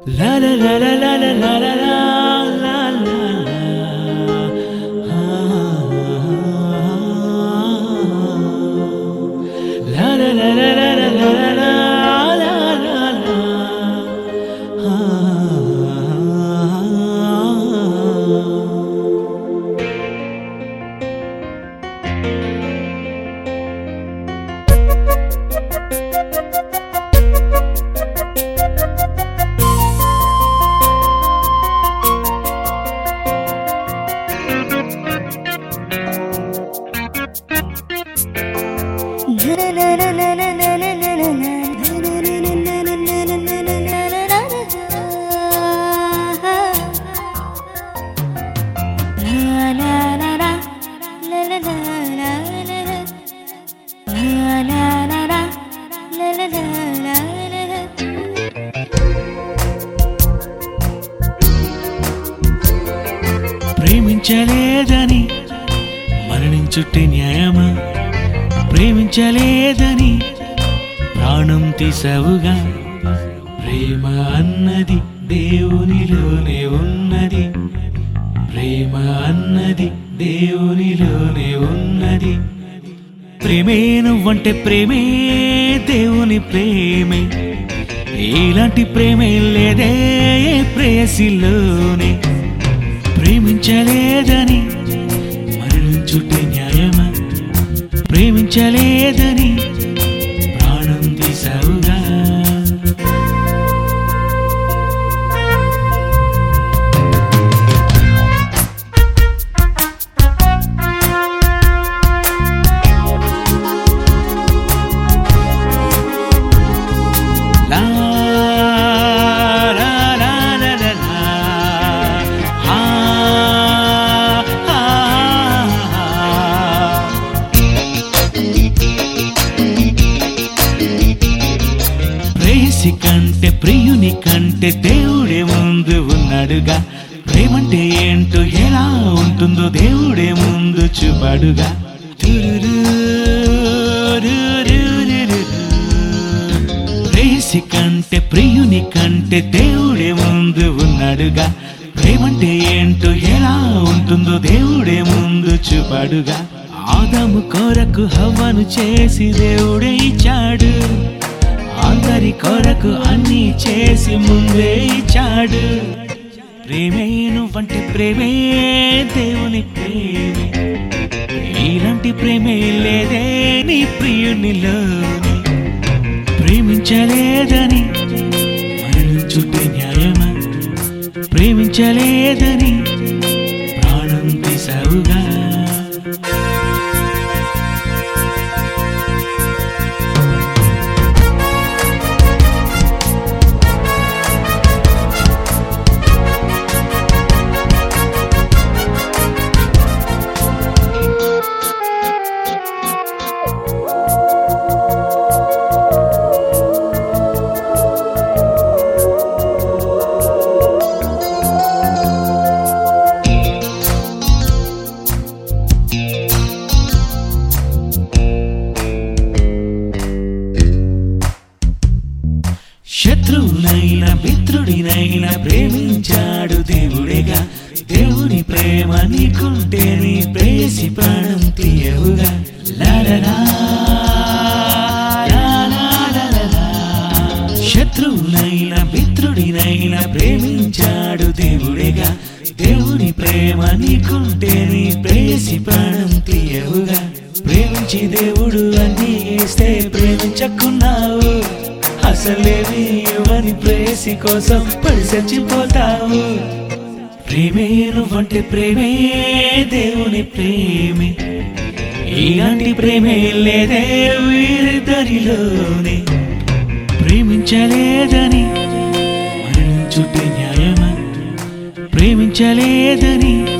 La la la la la la la la la la la. La la la la la la la la la la la. ప్రేమించలేదని మరణించుటే న్యాయమా ప్రేమించలేదని ప్రాణం తీసవుగా ప్రేమ అన్నది దేవునిలోనే ఉన్నది ప్రేమ అన్నది దేవునిలోనే ఉన్నది ప్రేమే నువ్వంటే ప్రేమే దేవుని ప్రేమే ఇలాంటి ప్రేమే లేదే ఏ ప్రేయసిలోనే ప్రేమించలేదని మరణించుటే న్యాయమా ప్రేమించలేదని ప్రాణం తీసావుగా La la la la la la. Ah, ah, ah. ప్రేయసి కంటే ప్రియుని కంటే దేవుడే ముందు ఉన్నాడుగా ప్రేమంటే ఏంటో ఎలా ఉంటుందో దేవుడే ముందు చూపాడుగా తురురు, రురురురురు. ప్రేయసి కంటే ప్రియుని కంటే దేవుడే ముందు ఉన్నాడుగా ప్రేమంటే ఏంటో ఎలా ఉంటుందో దేవుడే ముందు చూపాడుగా ఆదాము కొరకు హవ్వను చేసి దేవుడే ఇచ్చాడు అందరి కొరకు అన్ని చేసి ముందే ఇచ్చాడు ప్రేమే నువ్వంటే ప్రేమే దేవుని ప్రేమే ఇలాంటి ప్రేమే లేదే నీ ప్రియునిలోని ప్రేమించలేదని మరణించుటే న్యాయమా ప్రేమించలేదని ప్రాణం తీసావుగా శత్రువునైనా మిత్రుడినైనా ప్రేమించాడు దేవుడేగా దేవుని ప్రేమ నీకుంటే నీ ప్రేసి ప్రాణం తీయవుగా లాలలా, లాలాలలా. శత్రువునైనా మిత్రుడినైనా ప్రేమించాడు దేవుడేగా దేవుని ప్రేమ నీకుంటే నీ ప్రేసి ప్రాణం తీయవుగా ప్రేమించి దేవుడు అన్ని ఇస్తే ప్రేమించకున్నావు అసలేమి ఇవ్వని ప్రేసి కోసం పడి చచ్చిపోతావు ప్రేమే నువ్వంటే ప్రేమే దేవుని ప్రేమే ఇలాంటి ప్రేమే లేదే వీరిద్దరిలోనే ప్రేమించలేదని మరణించుటే న్యాయమా ప్రేమించలేదని